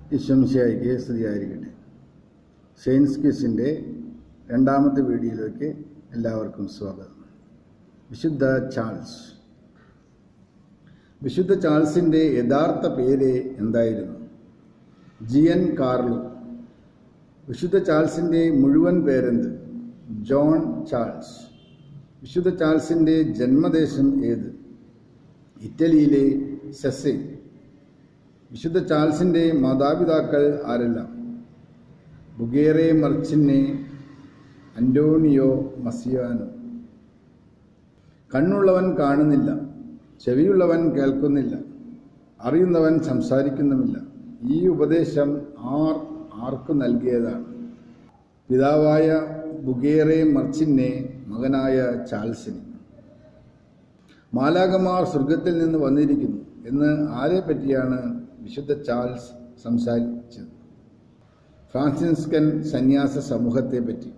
ഈശ്വംശായിക്ക് സ്തുതിയായിരിക്കട്ടെ സയൻസ് ക്വിസിൻ്റെ രണ്ടാമത്തെ വീഡിയോയിലേക്ക് എല്ലാവർക്കും സ്വാഗതം വിശുദ്ധ ചാൾസ് വിശുദ്ധ ചാൾസിൻ്റെ യഥാർത്ഥ പേര് എന്തായിരുന്നു ജിയൻ കാർലോ വിശുദ്ധ ചാൾസിൻ്റെ മുഴുവൻ പേരെന്ത് ജോൺ ചാൾസ് വിശുദ്ധ ചാൾസിൻ്റെ ജന്മദേശം ഏത് ഇറ്റലിയിലെ സെസെ വിശുദ്ധ ചാൾസിൻ്റെ മാതാപിതാക്കൾ ആരെല്ലാം ബുഗേറെ മർച്ചിനെ അന്റോണിയോ മസിയാനോ കണ്ണുള്ളവൻ കാണുന്നില്ല ചെവിയുള്ളവൻ കേൾക്കുന്നില്ല അറിയുന്നവൻ സംസാരിക്കുന്നുമില്ല ഈ ഉപദേശം ആർ ആർക്കു നൽകിയതാണ് പിതാവായ ബുഗേറെ മർച്ചിനെ മകനായ ചാൾസിന് മാലാകമാർ സ്വർഗത്തിൽ നിന്ന് വന്നിരിക്കുന്നു എന്ന് ആരെ പറ്റിയാണ് വിശുദ്ധ ചാൾസ് സംസാരിച്ചത് ഫ്രാൻസിസ്കൻ സന്യാസ സമൂഹത്തെ പറ്റി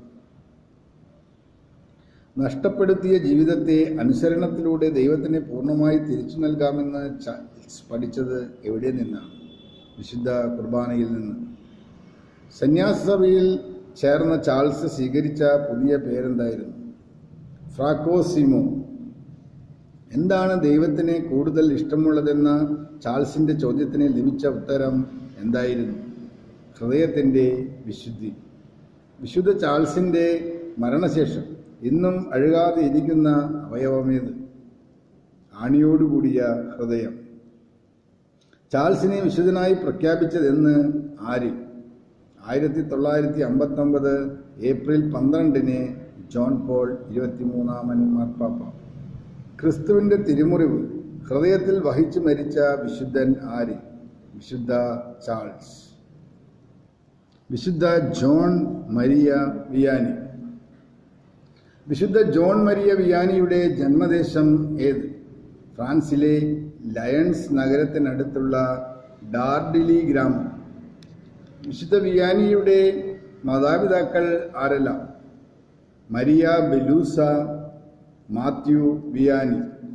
നഷ്ടപ്പെടുത്തിയ ജീവിതത്തെ അനുസരണത്തിലൂടെ ദൈവത്തിന് പൂർണ്ണമായി തിരിച്ചു നൽകാമെന്ന് ചാൾസ് പഠിച്ചത് എവിടെ നിന്നാണ് വിശുദ്ധ കുർബാനയിൽ നിന്ന് സന്യാസ സഭയിൽ ചേർന്ന ചാൾസ് സ്വീകരിച്ച പുതിയ പേരെന്തായിരുന്നു ഫ്രാക്കോസിമോ എന്താണ് ദൈവത്തിന് കൂടുതൽ ഇഷ്ടമുള്ളതെന്ന ചാൾസിന്റെ ചോദ്യത്തിന് ലഭിച്ച ഉത്തരം എന്തായിരുന്നു ഹൃദയത്തിൻ്റെ വിശുദ്ധി വിശുദ്ധ ചാൾസിന്റെ മരണശേഷം ഇന്നും അഴുകാതെ ഇരിക്കുന്ന അവയവമേത് ആണിയോടുകൂടിയ ഹൃദയം ചാൾസിനെ വിശുദ്ധനായി പ്രഖ്യാപിച്ചതെന്ന് ആര് ആയിരത്തി തൊള്ളായിരത്തി അമ്പത്തൊമ്പത് ഏപ്രിൽ പന്ത്രണ്ടിന് ജോൺ പോൾ ഇരുപത്തിമൂന്നാമൻ മാർപ്പാപ്പ ക്രിസ്തുവിന്റെ തിരുമുറിവ് ഹൃദയത്തിൽ വഹിച്ചു മരിച്ച വിശുദ്ധൻ ആര് വിശുദ്ധ ചാൾസ് വിശുദ്ധ ജോൺ മരിയ വിയാനി വിശുദ്ധ ജോൺ മരിയ വിയാനിയുടെ ജന്മദേശം ഏത് ഫ്രാൻസിലെ ലയൺസ് നഗരത്തിനടുത്തുള്ള ഡാർഡിലി ഗ്രാമം വിശുദ്ധ വിയാനിയുടെ മാതാപിതാക്കൾ ആരെല്ലാം Maria Beluse Matthew Vianney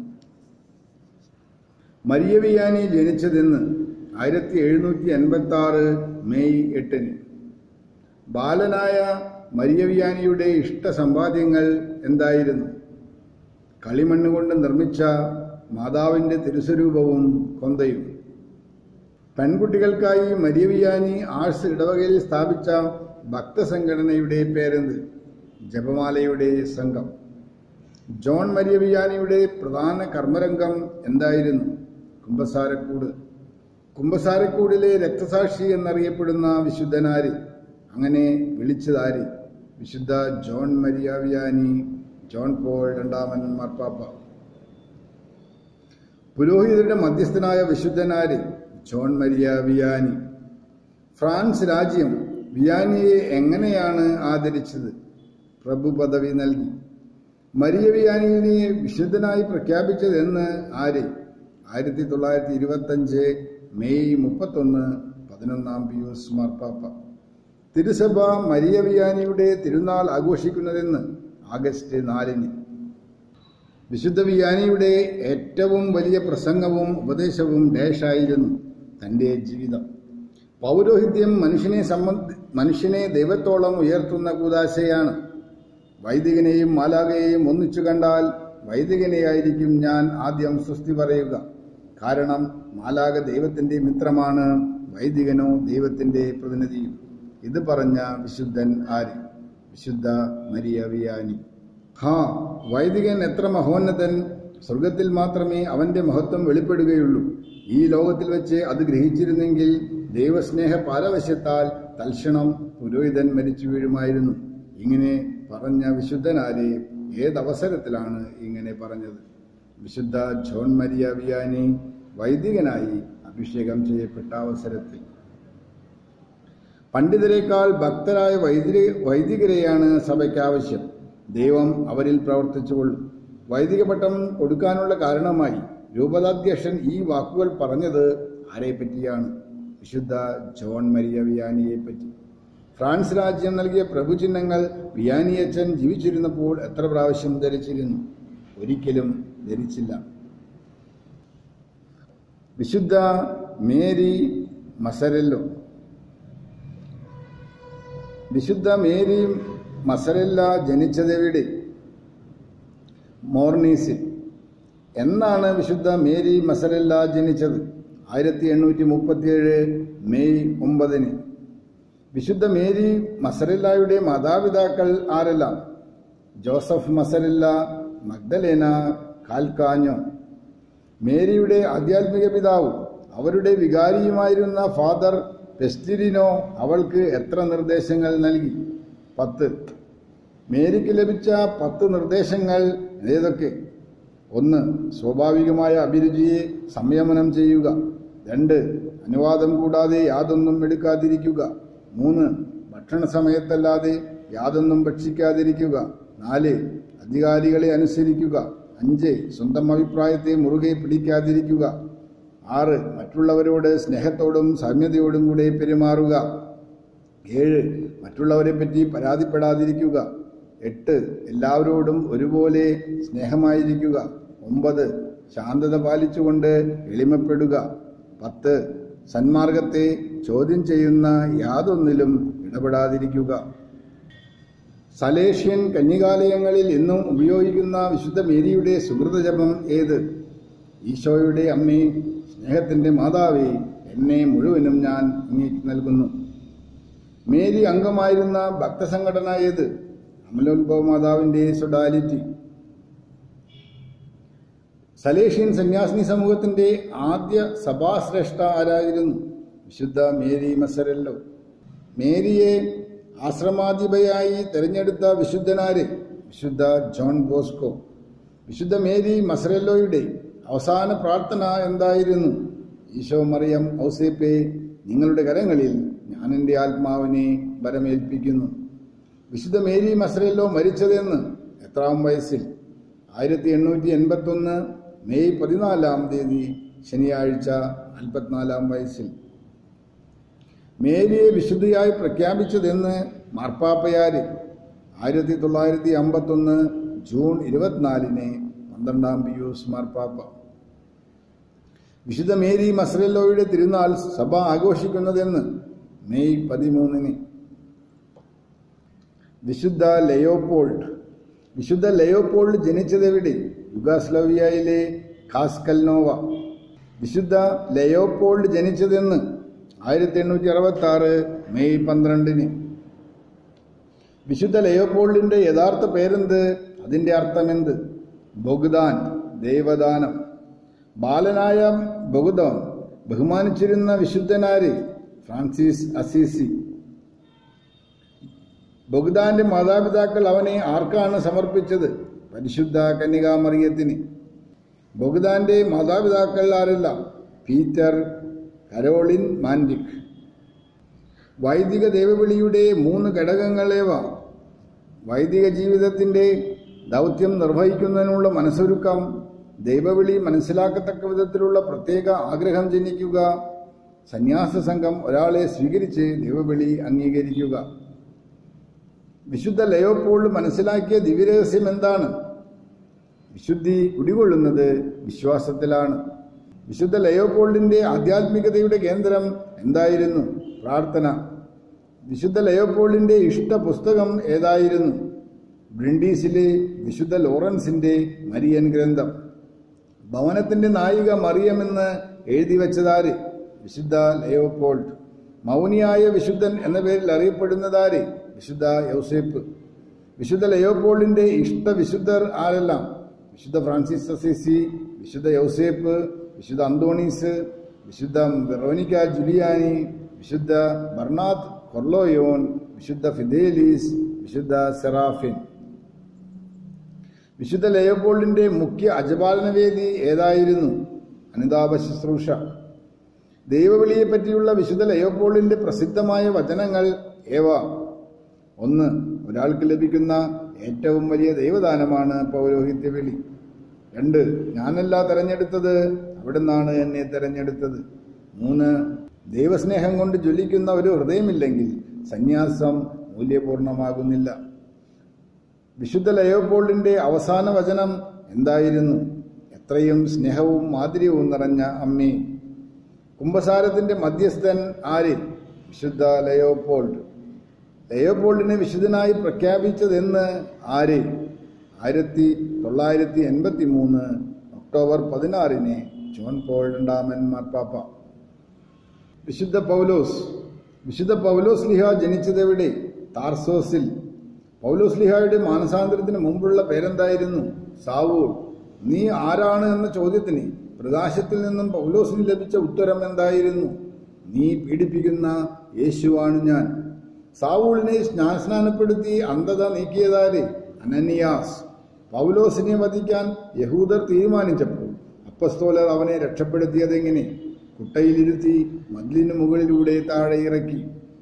Maria Vianney ജനിച്ചതെന്ന് ആയിരത്തി എഴുന്നൂറ്റി എൺപത്തി ആറ് മെയ് എട്ടിന് ബാലനായ മരിയ വിയാനിയുടെ ഇഷ്ട സമ്പാദ്യങ്ങൾ എന്തായിരുന്നു കളിമണ്ണ് കൊണ്ട് നിർമ്മിച്ച മാതാവിൻ്റെ തിരുസ്വരൂപവും കൊന്തയും പെൺകുട്ടികൾക്കായി മരിയ വിയാനി ആർട്സ് ഇടവകയിൽ സ്ഥാപിച്ച ഭക്തസംഘടനയുടെ പേരെന്ത് ജപമാലയുടെ സംഘം ജോൺ മരിയ വിയാനിയുടെ പ്രധാന കർമ്മരംഗം എന്തായിരുന്നു കുംഭസാരക്കൂട് കുംഭസാരക്കൂടിലെ രക്തസാക്ഷി എന്നറിയപ്പെടുന്ന വിശുദ്ധനാര് അങ്ങനെ വിളിച്ചതാര് വിശുദ്ധ John Maria Vianney John Paul രണ്ടാമൻ മാർപ്പാപ്പ പുരോഹിതരുടെ മധ്യസ്ഥനായ വിശുദ്ധനാര് ജോൺ മരിയ വിയാനി ഫ്രാൻസ് രാജ്യം വിയാനിയെ എങ്ങനെയാണ് ആദരിച്ചത് പ്രഭു പദവി നൽകി മരിയ വിയാനിയെ വിശുദ്ധനായി പ്രഖ്യാപിച്ചതെന്ന് ആര് ആയിരത്തി തൊള്ളായിരത്തി ഇരുപത്തഞ്ച് മെയ് മുപ്പത്തൊന്ന് പതിനൊന്നാം പിയൂസ് മാർപ്പാപ്പ തിരുസഭ മരിയ വിയാനിയുടെ തിരുനാൾ ആഘോഷിക്കുന്നതെന്ന് ആഗസ്റ്റ് നാലിന് വിശുദ്ധ വിയാനിയുടെ ഏറ്റവും വലിയ പ്രസംഗവും ഉപദേശവും ഡേഷായിരുന്നു തൻ്റെ ജീവിതം പൗരോഹിത്യം മനുഷ്യനെ സംബന്ധി മനുഷ്യനെ ദൈവത്തോളം ഉയർത്തുന്ന കൂതാശയാണ് വൈദികനെയും മാലാകയെയും ഒന്നിച്ചു കണ്ടാൽ വൈദികനെയായിരിക്കും ഞാൻ ആദ്യം സ്വസ്തി പറയുക കാരണം മാലാക ദൈവത്തിന്റെ മിത്രമാണ് വൈദികനോ ദൈവത്തിന്റെ പ്രതിനിധിയും ഇത് പറഞ്ഞ വിശുദ്ധൻ ആര് വിശുദ്ധ മരിയ വിയാനി ഹാ വൈദികൻ എത്ര മഹോന്നതൻ സ്വർഗത്തിൽ മാത്രമേ അവന്റെ മഹത്വം വെളിപ്പെടുകയുള്ളൂ ഈ ലോകത്തിൽ വെച്ച് അത് ഗ്രഹിച്ചിരുന്നെങ്കിൽ ദൈവസ്നേഹ പാരവശ്യത്താൽ തൽക്ഷണം പുരോഹിതൻ മരിച്ചു വീഴുമായിരുന്നു ഇങ്ങനെ പറഞ്ഞ വിശുദ്ധനാരെ ഏതവസരത്തിലാണ് ഇങ്ങനെ പറഞ്ഞത് വിശുദ്ധ ജോൺ മരിയ വിയാനി വൈദികനായി അഭിഷേകം ചെയ്യപ്പെട്ട അവസരത്തിൽ പണ്ഡിതരെക്കാൾ ഭക്തരായ വൈദിക വൈദികരെയാണ് സഭയ്ക്ക് ആവശ്യം ദൈവം അവരിൽ പ്രവർത്തിച്ചുകൊള്ളും വൈദിക പട്ടം കൊടുക്കാനുള്ള കാരണമായി രൂപതാധ്യക്ഷൻ ഈ വാക്കുകൾ പറഞ്ഞത് ആരെ പറ്റിയാണ് വിശുദ്ധ ജോൺ മരിയ വിയാനിയെ പറ്റി ഫ്രാൻസ് രാജ്യം നൽകിയ പ്രഭുചിഹ്നങ്ങൾ വിയാനിയച്ചൻ ജീവിച്ചിരുന്നപ്പോൾ എത്ര പ്രാവശ്യം ധരിച്ചിരുന്നു ഒരിക്കലും ധരിച്ചില്ല വിശുദ്ധ മേരി മസരല്ലോ വിശുദ്ധ മേരി മസരല്ല ജനിച്ചതെവിടെ മോർണീസിൽ എന്നാണ് വിശുദ്ധ മേരി മസരല്ല ജനിച്ചത് ആയിരത്തി എണ്ണൂറ്റി മുപ്പത്തിയേഴ് മെയ് ഒമ്പതിന് വിശുദ്ധ മേരി മസരല്ലായുടെ മാതാപിതാക്കൾ ആരെല്ലാം ജോസഫ് മസരല്ല മഗ്ദലേന കാൽക്കാഞ്ഞോ മേരിയുടെ ആധ്യാത്മിക പിതാവ് അവരുടെ വികാരിയുമായിരുന്ന ഫാദർ പെസ്റ്റിരിനോ അവൾക്ക് എത്ര നിർദ്ദേശങ്ങൾ നൽകി പത്ത് മേരിക്ക് ലഭിച്ച പത്ത് നിർദ്ദേശങ്ങൾ ഏതൊക്കെ ഒന്ന് സ്വാഭാവികമായ അഭിരുചിയെ സംയമനം ചെയ്യുക രണ്ട് അനുവാദം കൂടാതെ യാതൊന്നും എടുക്കാതിരിക്കുക മൂന്ന് ഭക്ഷണ സമയത്തല്ലാതെ യാതൊന്നും ഭക്ഷിക്കാതിരിക്കുക നാല് അധികാരികളെ അനുസരിക്കുക അഞ്ച് സ്വന്തം അഭിപ്രായത്തെ മുറുകെ പിടിക്കാതിരിക്കുക ആറ് മറ്റുള്ളവരോട് സ്നേഹത്തോടും സൗമ്യതയോടും കൂടെ പെരുമാറുക ഏഴ് മറ്റുള്ളവരെ പറ്റി പരാതിപ്പെടാതിരിക്കുക എട്ട് എല്ലാവരോടും ഒരുപോലെ സ്നേഹമായിരിക്കുക ഒമ്പത് ശാന്തത പാലിച്ചുകൊണ്ട് എളിമപ്പെടുക പത്ത് സന്മാർഗത്തെ ചോദ്യം ചെയ്യുന്ന യാതൊന്നിലും ഇടപെടാതിരിക്കുക സലേഷ്യൻ കന്യകാലയങ്ങളിൽ ഇന്നും ഉപയോഗിക്കുന്ന വിശുദ്ധ മേരിയുടെ സുഹൃതജപം ഏത് ഈശോയുടെ അമ്മേ സ്നേഹത്തിന്റെ മാതാവേ എന്നെ മുഴുവനും ഞാൻ അങ്ങേക്ക് നൽകുന്നു മേരി അംഗമായിരുന്ന ഭക്തസംഘടന ഏത് അമലോത്ഭവ മാതാവിന്റെ സൊഡാലിറ്റി സലേഷ്യൻ സന്യാസിനി സമൂഹത്തിന്റെ ആദ്യ സഭാശ്രേഷ്ഠ ആരായിരുന്നു വിശുദ്ധ മേരി മസരല്ലോ മേരിയെ ആശ്രമാധിപയായി തെരഞ്ഞെടുത്ത വിശുദ്ധനാര് വിശുദ്ധ ജോൺ ബോസ്കോ വിശുദ്ധ മേരി മസരല്ലോയുടെ അവസാന പ്രാർത്ഥന എന്തായിരുന്നു ഈശോ മറിയം ഔസേപ്പെ നിങ്ങളുടെ കരങ്ങളിൽ ഞാൻ എൻ്റെ ആത്മാവിനെ വരമേൽപ്പിക്കുന്നു വിശുദ്ധ മേരി മസരല്ലോ മരിച്ചതെന്ന് എത്രാം വയസ്സിൽ ആയിരത്തി എണ്ണൂറ്റി എൺപത്തി ഒന്ന് മെയ് പതിനാലാം തീയതി ശനിയാഴ്ച നാൽപ്പത്തിനാലാം വയസ്സിൽ മേരിയെ വിശുദ്ധിയായി പ്രഖ്യാപിച്ചതെന്ന് മാർപ്പാപ്പയാര് ആയിരത്തി തൊള്ളായിരത്തി അമ്പത്തൊന്ന് ജൂൺ ഇരുപത്തിനാലിന് പന്ത്രണ്ടാം പിയൂസ് മാർപ്പാപ്പ വിശുദ്ധ മേരി മസ്രല്ലോയുടെ തിരുനാൾ സഭ ആഘോഷിക്കുന്നതെന്ന് മെയ് പതിമൂന്നിന് വിശുദ്ധ ലയോപോൾഡ് വിശുദ്ധ ലയോപോൾഡ് ജനിച്ചതെവിടെ യുഗാസ്ലോവിയയിലെ കാസ്കൽനോവ വിശുദ്ധ ലയോപോൾഡ് ജനിച്ചതെന്ന് ആയിരത്തി എണ്ണൂറ്റി അറുപത്തി ആറ് മെയ് പന്ത്രണ്ടിന് വിശുദ്ധ ലയോപോൾഡിന്റെ യഥാർത്ഥ പേരെന്ത് അതിന്റെ അർത്ഥമെന്ത് ബൊഗ്ദാൻ ദേവദാനം ബാലനായ ബൊഗ്ദാൻ ബഹുമാനിച്ചിരുന്ന വിശുദ്ധനാര് ഫ്രാൻസിസ് അസീസി ബൊഗ്ദാന്റെ മാതാപിതാക്കൾ അവനെ ആർക്കാണ് സമർപ്പിച്ചത് പരിശുദ്ധ കന്യകാമറിയത്തിന് ബൊഗ്ദാന്റെ മാതാപിതാക്കൾ ആരെല്ലാം പീറ്റർ കരോളിൻ മാൻഡിക് വൈദിക ദൈവവിളിയുടെ മൂന്ന് ഘടകങ്ങളേവ വൈദിക ജീവിതത്തിന്റെ ദൗത്യം നിർവഹിക്കുന്നതിനുള്ള മനസ്സൊരുക്കം ദൈവവിളി മനസ്സിലാക്കത്തക്ക വിധത്തിലുള്ള പ്രത്യേക ആഗ്രഹം ജനിക്കുക സന്യാസ സംഘം ഒരാളെ സ്വീകരിച്ച് ദൈവവിളി അംഗീകരിക്കുക വിശുദ്ധ ലയോപോൾഡ് മനസ്സിലാക്കിയ ദിവ്യരഹസ്യം എന്താണ് വിശുദ്ധി കുടികൊള്ളുന്നത് വിശ്വാസത്തിലാണ് വിശുദ്ധ ലയോപോൾഡിന്റെ ആധ്യാത്മികതയുടെ കേന്ദ്രം എന്തായിരുന്നു പ്രാർത്ഥന വിശുദ്ധ ലയോപോൾഡിന്റെ ഇഷ്ട പുസ്തകം ഏതായിരുന്നു ബ്രിണ്ടീസിലെ വിശുദ്ധ ലോറൻസിന്റെ മരിയൻ ഗ്രന്ഥം ഭവനത്തിന്റെ നായിക മറിയമെന്ന് എഴുതി വെച്ചതാര് വിശുദ്ധ ലയോപോൾഡ് മൗനിയായ വിശുദ്ധൻ എന്ന പേരിൽ അറിയപ്പെടുന്നതാര് വിശുദ്ധ യൗസേപ്പ് വിശുദ്ധ ലയോപോൾഡിന്റെ ഇഷ്ട വിശുദ്ധർ ആരെല്ലാം വിശുദ്ധ ഫ്രാൻസിസ് അസീസി വിശുദ്ധ യൗസേപ്പ് വിശുദ്ധ അന്തോണീസ് വിശുദ്ധ വെറോനിക്ക ജുലിയാനി വിശുദ്ധ ബർണാത്ത് കൊർലോയോൻ വിശുദ്ധ ഫിദേലീസ് വിശുദ്ധ സെറാഫിൻ വിശുദ്ധ ലയോപോൾഡിന്റെ മുഖ്യ അജപാലനവേദി ഏതായിരുന്നു അനുതാപ ശുശ്രൂഷ ദൈവവിളിയെ പറ്റിയുള്ള വിശുദ്ധ ലയോപോൾഡിന്റെ പ്രസിദ്ധമായ വചനങ്ങൾ ഏവ ഒന്ന് ഒരാൾക്ക് ലഭിക്കുന്ന ഏറ്റവും വലിയ ദൈവദാനമാണ് പൗരോഹിത്യ വിളി രണ്ട് ഞാനല്ല തെരഞ്ഞെടുത്തത് അവിടുന്നാണ് എന്നെ തെരഞ്ഞെടുത്തത് മൂന്ന് ദൈവസ്നേഹം കൊണ്ട് ജ്വലിക്കുന്ന ഒരു ഹൃദയമില്ലെങ്കിൽ സന്യാസം മൂല്യപൂർണമാകുന്നില്ല വിശുദ്ധ ലയോപോൾഡിന്റെ അവസാന വചനം എന്തായിരുന്നു എത്രയും സ്നേഹവും മാധുര്യവും നിറഞ്ഞ അമ്മേ കുംഭസാരത്തിന്റെ മധ്യസ്ഥൻ ആര് വിശുദ്ധ ലയോപോൾഡ് ലയോപോൾഡിനെ വിശുദ്ധനായി പ്രഖ്യാപിച്ചതെന്ന് ആര് ആയിരത്തി തൊള്ളായിരത്തി എൺപത്തി മൂന്ന് ഒക്ടോബർ പതിനാറിന് ജോൺ പോൾ രണ്ടാമൻ മാർപ്പാപ്പ വിശുദ്ധ പൗലോസ് വിശുദ്ധ പൗലോസ് ലിഹ ജനിച്ചതെവിടെ താർസോസിൽ പൗലോസ് ലിഹായുടെ മാനസാന്തരത്തിന് മുമ്പുള്ള പേരെന്തായിരുന്നു സാവൂൾ നീ ആരാണ് എന്ന ചോദ്യത്തിന് പ്രകാശത്തിൽ നിന്നും പൗലോസിന് ലഭിച്ച ഉത്തരം എന്തായിരുന്നു നീ പീഡിപ്പിക്കുന്ന യേശുവാണ് ഞാൻ സാവൂളിനെ സ്നാനപ്പെടുത്തി അന്ധത നീക്കിയതാര് അനനിയാസ് പൗലോസിനെ വധിക്കാൻ യഹൂദർ തീരുമാനിച്ചപ്പോൾ അപ്പസ്തോലർ അവനെ രക്ഷപ്പെടുത്തിയതെങ്ങനെ കുട്ടയിലിരുത്തി മതിലിന് മുകളിലൂടെ താഴെ ഇറക്കി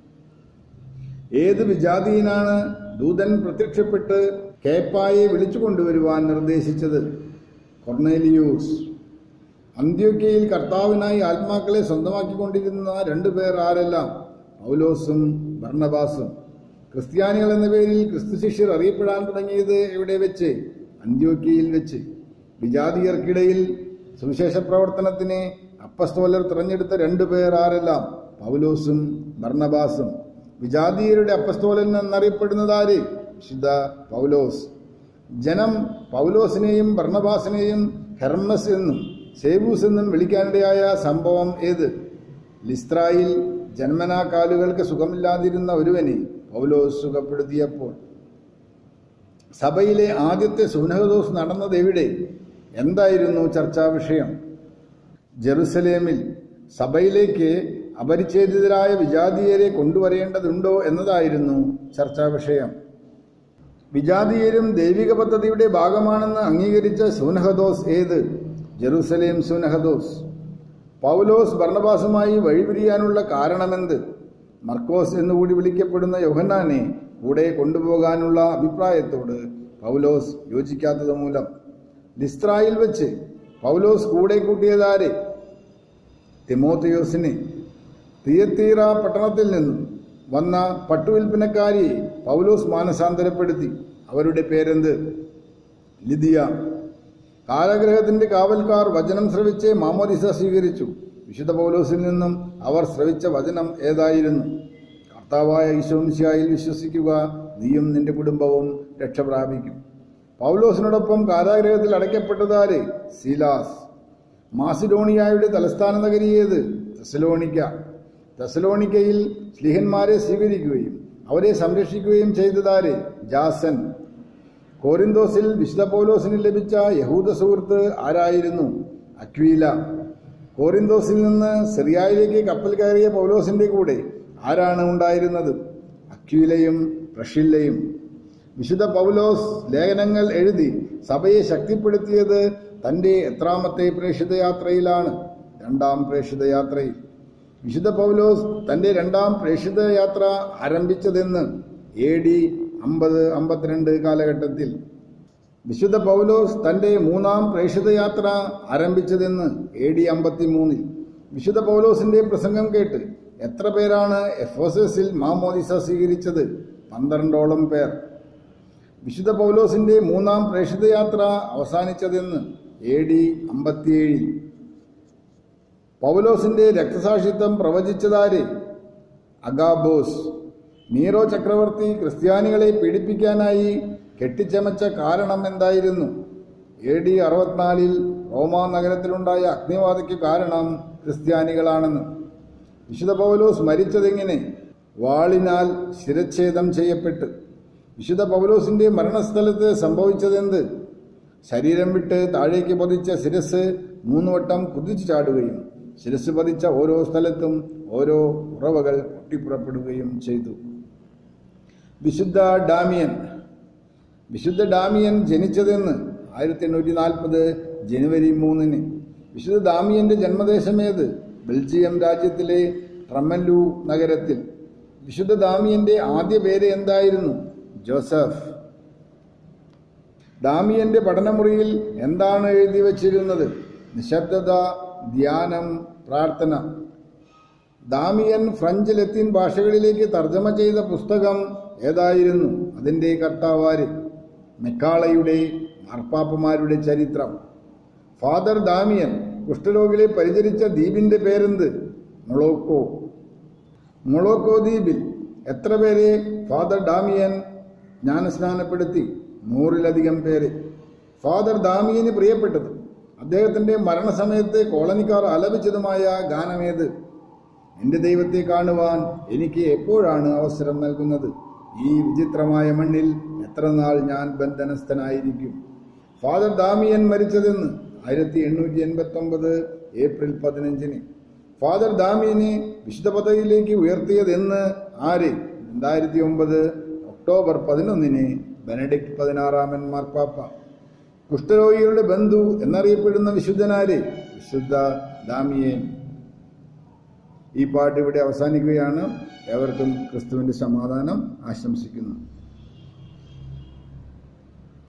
ഏത് വിജാതിയിനാണ് ദൂതൻ പ്രത്യക്ഷപ്പെട്ട് കേപ്പായെ വിളിച്ചു കൊണ്ടുവരുവാൻ നിർദ്ദേശിച്ചത് കൊർണേലിയൂസ് അന്ത്യോക്കയിൽ കർത്താവിനായി ആത്മാക്കളെ സ്വന്തമാക്കിക്കൊണ്ടിരുന്ന രണ്ടുപേർ ആരെല്ലാം പൗലോസും ഭർണബാസും ക്രിസ്ത്യാനികൾ എന്ന പേരിൽ ക്രിസ്തു ശിഷ്യർ അറിയപ്പെടാൻ തുടങ്ങിയത് എവിടെ വെച്ച് അന്ത്യോക്കയിൽ വെച്ച് വിജാതിയർക്കിടയിൽ സുവിശേഷ പ്രവർത്തനത്തിന് അപ്പസ്തോലർ തിരഞ്ഞെടുത്ത രണ്ടുപേർ ആരെല്ലാം പൗലോസും ഭർണബാസും വിജാതീയരുടെ അപ്പസ്തോലൻ എന്നറിയപ്പെടുന്നതാര് വിശുദ്ധ പൗലോസ് ജനം പൗലോസിനെയും ഭർണബാസിനെയും ഹെർമസ് എന്നും സേബൂസ് എന്നും വിളിക്കാനിടയായ സംഭവം ഏത് ലിസ്ത്രായിൽ ജന്മനാ കാലുകൾക്ക് സുഖമില്ലാതിരുന്ന ഒരുവനെ പൗലോസ് സുഖപ്പെടുത്തിയപ്പോൾ സഭയിലെ ആദ്യത്തെ സുനഹദോസ് നടന്നത് എവിടെ എന്തായിരുന്നു ചർച്ചാ വിഷയം ജെറുസലേമിൽ സഭയിലേക്ക് അപരിച്ഛേദിതരായ വിജാതീയരെ കൊണ്ടുവരേണ്ടതുണ്ടോ എന്നതായിരുന്നു ചർച്ചാ വിഷയം വിജാതീയരും ദൈവിക പദ്ധതിയുടെ ഭാഗമാണെന്ന് അംഗീകരിച്ച സൂനഹദോസ് ഏത് ജെറുസലേം സൂനഹദോസ് പൗലോസ് ഭർണബാസുമായി വഴിപിരിയാനുള്ള കാരണമെന്ത് മർക്കോസ് എന്നുകൂടി വിളിക്കപ്പെടുന്ന യോഹന്നാനെ കൂടെ കൊണ്ടുപോകാനുള്ള അഭിപ്രായത്തോട് പൗലോസ് യോജിക്കാത്തത് മൂലം ലിസ്ത്രായിൽ വെച്ച് പൗലോസ് കൂടെ കൂട്ടിയതാരെ തിമോത്തിയോസിനെ തിയത്തീറ പട്ടണത്തിൽ നിന്നും വന്ന പട്ടുവിൽപ്പനക്കാരിയെ പൗലോസ് മാനസാന്തരപ്പെടുത്തി അവരുടെ പേരെന്ത് ലിദിയ കാലഗ്രഹത്തിന്റെ കാവൽക്കാർ വചനം ശ്രവിച്ച് മാമോദിസ സ്വീകരിച്ചു വിശുദ്ധ പൗലോസിൽ നിന്നും അവർ ശ്രവിച്ച വചനം ഏതായിരുന്നു കർത്താവായ ഈശോമിശിയായിൽ വിശ്വസിക്കുക നീയും നിന്റെ കുടുംബവും രക്ഷ പ്രാപിക്കും പൗലോസിനോടൊപ്പം കാരാഗ്രഹത്തിൽ അടയ്ക്കപ്പെട്ടതാര് സീലാസ് മാസിഡോണിയായുടെ തലസ്ഥാന നഗരി ഏത് തെസലോണിക്ക തെസലോണിക്കയിൽ സ്ലിഹന്മാരെ സ്വീകരിക്കുകയും അവരെ സംരക്ഷിക്കുകയും ചെയ്തതാര് ജാസൻ കോരിന്തോസിൽ വിശുദ്ധ പൗലോസിന് ലഭിച്ച യഹൂദ സുഹൃത്ത് ആരായിരുന്നു അക്വീല കോരിന്തോസിൽ നിന്ന് സിറിയായിലേക്ക് കപ്പൽ കയറിയ പൗലോസിന്റെ കൂടെ ആരാണ് ഉണ്ടായിരുന്നത് അക്വീലയും പ്രഷില്ലയും വിശുദ്ധ പൗലോസ് ലേഖനങ്ങൾ എഴുതി സഭയെ ശക്തിപ്പെടുത്തിയത് തന്റെ എത്രാമത്തെ പ്രേക്ഷിതയാത്രയിലാണ് രണ്ടാം പ്രേക്ഷിതയാത്രയിൽ വിശുദ്ധ പൗലോസ് തന്റെ രണ്ടാം പ്രേക്ഷിതയാത്ര ആരംഭിച്ചതെന്ന് എ ഡി അമ്പത് അമ്പത്തിരണ്ട് കാലഘട്ടത്തിൽ വിശുദ്ധ പൗലോസ് തന്റെ മൂന്നാം പ്രേക്ഷിതയാത്ര ആരംഭിച്ചതെന്ന് എ ഡി അമ്പത്തി മൂന്നിൽ വിശുദ്ധ പൗലോസിന്റെ പ്രസംഗം കേട്ട് എത്ര പേരാണ് എഫോസസിൽ മാമോദിസ സ്വീകരിച്ചത് പന്ത്രണ്ടോളം പേർ വിശുദ്ധ പൗലോസിന്റെ മൂന്നാം പ്രേക്ഷിതയാത്ര അവസാനിച്ചതെന്ന് എ ഡി അമ്പത്തിയേഴിൽ പൗലോസിന്റെ രക്തസാക്ഷിത്വം പ്രവചിച്ചതാര് അഗാബോസ് നീറോ ചക്രവർത്തി ക്രിസ്ത്യാനികളെ പീഡിപ്പിക്കാനായി കെട്ടിച്ചമച്ച കാരണം എന്തായിരുന്നു എ ഡി അറുപത്തിനാലിൽ റോമാ നഗരത്തിലുണ്ടായ അഗ്നിബാധയ്ക്ക് കാരണം ക്രിസ്ത്യാനികളാണെന്ന് വിശുദ്ധ പൗലോസ് മരിച്ചതെങ്ങനെ വാളിനാൽ ശിരച്ഛേദം ചെയ്യപ്പെട്ട് വിശുദ്ധ പൗലോസിന്റെ മരണസ്ഥലത്ത് സംഭവിച്ചതെന്ത് ശരീരം വിട്ട് താഴേക്ക് പതിച്ച ശിരസ് മൂന്ന് വട്ടം കുതിച്ചു ചാടുകയും ശിരസ് പതിച്ച ഓരോ സ്ഥലത്തും ഓരോ ഉറവകൾ പൊട്ടിപ്പുറപ്പെടുകയും ചെയ്തു വിശുദ്ധ ഡാമിയൻ വിശുദ്ധ ഡാമിയൻ ജനിച്ചതെന്ന് ആയിരത്തി എണ്ണൂറ്റി നാൽപ്പത് ജനുവരി മൂന്നിന് വിശുദ്ധ ഡാമിയന്റെ ജന്മദേശമേത് ബെൽജിയം രാജ്യത്തിലെ ട്രമല്ലു നഗരത്തിൽ വിശുദ്ധ ദാമിയന്റെ ആദ്യ പേര് എന്തായിരുന്നു ജോസഫ് ദാമിയന്റെ പഠനമുറിയിൽ എന്താണ് എഴുതി വച്ചിരുന്നത് നിശബ്ദത ധ്യാനം പ്രാർത്ഥന ദാമിയൻ ഫ്രഞ്ച് ലത്തീൻ ഭാഷകളിലേക്ക് തർജ്ജമ ചെയ്ത പുസ്തകം ഏതായിരുന്നു അതിന്റെ കർത്താവാര് മെക്കാളയുടെ മാർപ്പാപ്പമാരുടെ ചരിത്രം ഫാദർ ദാമിയൻ കുഷ്ഠരോഗികളെ പരിചരിച്ച ദ്വീപിന്റെ പേരെന്ത് മൊളോക്കോ മൊളോക്കോ ദ്വീപിൽ എത്ര പേരെ ഫാദർ ഡാമിയൻ ജ്ഞാനസ്നാനപ്പെടുത്തി നൂറിലധികം പേര് ഫാദർ ദാമിയന് പ്രിയപ്പെട്ടത് അദ്ദേഹത്തിന്റെ മരണസമയത്ത് കോളനിക്കാർ ആലപിച്ചതുമായ ഗാനമേത് എന്റെ ദൈവത്തെ കാണുവാൻ എനിക്ക് എപ്പോഴാണ് അവസരം നൽകുന്നത് ഈ വിചിത്രമായ മണ്ണിൽ എത്ര നാൾ ഞാൻ ബന്ധനസ്ഥനായിരിക്കും ഫാദർ ദാമിയൻ മരിച്ചതെന്ന് ആയിരത്തി എണ്ണൂറ്റി എൺപത്തി ഒമ്പത് ഏപ്രിൽ പതിനഞ്ചിന് ഫാദർ ദാമിയനെ വിശുദ്ധ പദവിയിലേക്ക് ഉയർത്തിയതെന്ന് ആര് രണ്ടായിരത്തി ഒമ്പത് ഒക്ടോബർ പതിനൊന്നിന് ബെനഡിക്ട് പതിനാറാമൻ മാർപ്പാപ്പ കുഷ്ഠരോഗികളുടെ ബന്ധു എന്നറിയപ്പെടുന്ന വിശുദ്ധനാര് വിശുദ്ധ ദാമിയേൻ ഈ പാട്ട് ഇവിടെ അവസാനിക്കുകയാണ് ഏവർക്കും ക്രിസ്തുവിന്റെ സമാധാനം ആശംസിക്കുന്നു